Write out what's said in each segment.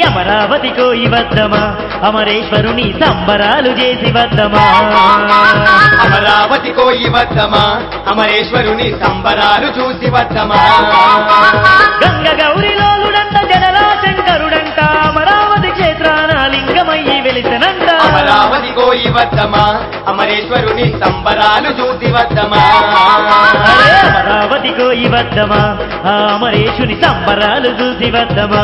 అమరావతి కోయి వద్దమా అమరేశ్వరుని సంబరాలు చేసి వద్దమా అమరావతి కోయి వద్దమా అమరేశ్వరుని సంబరాలు చూసి వద్దమా గంగ గౌరిలోలుడంట జడలా శంకరుడంట అమరావతి క్షేత్రాన లింగమయ్యి వెలిసనంట అమరావతి కోయి వద్దమా అమరేశ్వరుని సంబరాలు చూసి వద్దమా అరే అమరావతి కోయి వద్దమా ఆ అమరేశుని సంబరాలు చూసి వద్దమా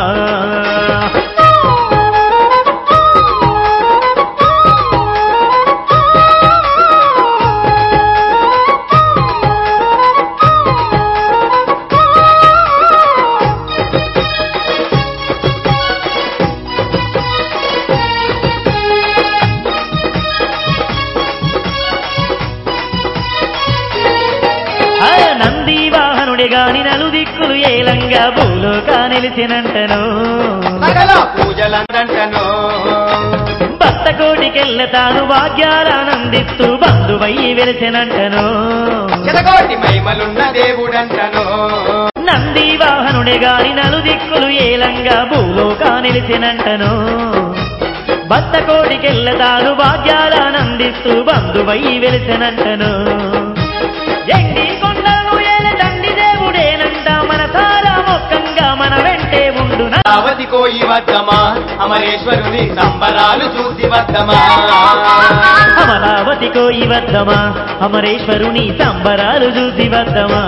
ఆ నంది వాహనుడే గాని నలు దిక్కులు ఏలంగా భూలోకా నిలిచినంటను సకల పూజలంటను భక్త కోటికెళ్ళ తాను భాగ్యాలానందిస్తూ బంధువయ్యి వెలిసినంటను శతకోటి మహిమలున్న దేవుడంటను నంది వాహనుడే గాని నలు దిక్కులు ఏలంగా భూలోకా నిలిచినంటను భక్త కోటికెళ్ళ తాను భాగ్యాలానందిస్తూ బంధువయ్యి వెలిసినంటను ఎండి కొండను ఏల తండ్రి దేవుడేనంట మన సారా మొక్కంగా మన వెంటే ఉండున అమరావతి కోయి వద్దమా అమరేశ్వరుని సంబరాలు చూసి వద్దమా అమరావతి కోయి వద్దమా అమరేశ్వరుని సంబరాలు చూసి వద్దమా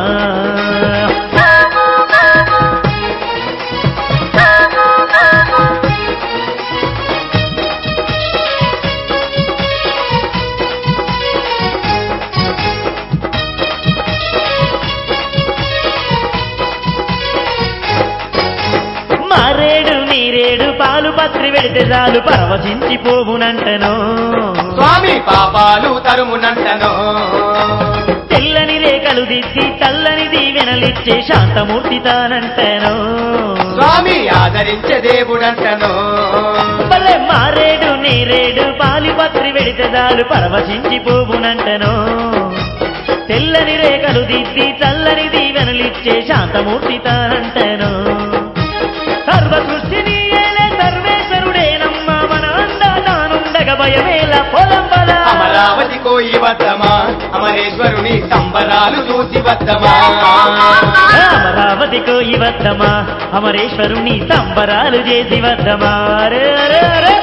మారేడు నీరేడు పాలు పత్రి వెడితే చాలు పరవశించిపోవునంటను స్వామి పాపాలు తరుమునంటను తెల్లని రేఖలు దిద్ది తల్లని దీవెనలిచ్చే శాంతమూర్తి తానంటను స్వామి ఆదరించే దేవుడంటను భలే మారేడు నీరేడు పాలి పత్రి వెడితే చాలు పరవశించిపోవునంటను తెల్లని రేఖలు దిద్ది చల్లని దీవెనలిచ్చే శాంతమూర్తి తానంటను సర్వ సృష్టిని ఏలే సర్వేశ్వరుడేనమ్మ మన అందా తానుండగ భయమేల పొలం బల అమరావతి కోయి వద్దమా అమరేశ్వరుని సంబరాలు చూసి వద్దమా అమరావతి కోయి వద్దమా అమరేశ్వరుని సంబరాలు చేసి వద్దమా అరే అరే అరే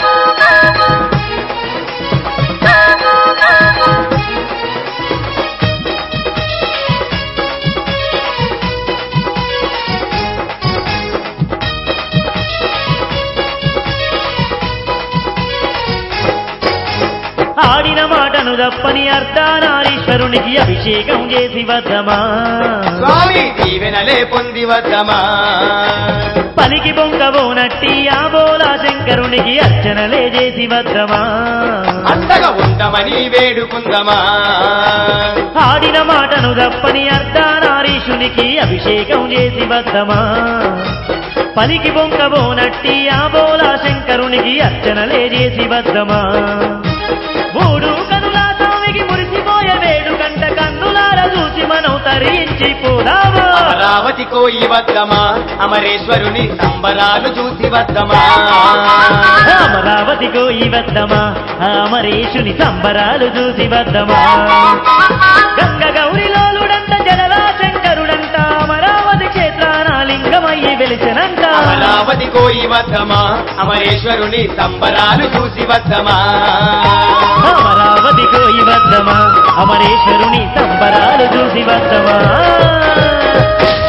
ఆడిన మాటను తప్పని అర్ధానారీశ్వరునికి అభిషేకం చేసి వద్దమా స్వామి దీవెనలే పొంది వద్దమా పలికి బొంగబోనట్టి ఆ బోలా శంకరునికి అర్చనలే చేసి వద్దమా అంతగా ఉండమని వేడుకుందమా ఆడిన మాటను తప్పని అర్ధానారీషునికి అభిషేకం చేసి వద్దమా పలికి బొంకబోనట్టి ఆ బోలా శంకరునికి అర్చనలే చేసి వద్దమా మూడు కనుల స్వామికి మురిసిపోయే వేడు కంట కన్నులార చూసి మనం తరించి పోదామా అమరావతి కోయి వద్దమా అమరేశ్వరుని సంబరాలు చూసి వద్దమా అమరావతి కోయి వద్దమా ఆ అమరేశుని సంబరాలు చూసి వద్దమా గంగ గౌరిలోలుడంట జడలా శంకరుడంట అమరావతి క్షేత్రాన లింగమయ్యి వెలిసినంట అమరావతి కోయి వద్దమా అమరేశ్వరుని సంబరాలు చూసి వద్దమా అమరావతి కోయి వద్దమా అమరేశ్వరుని సంబరాలు చూసి వద్దమా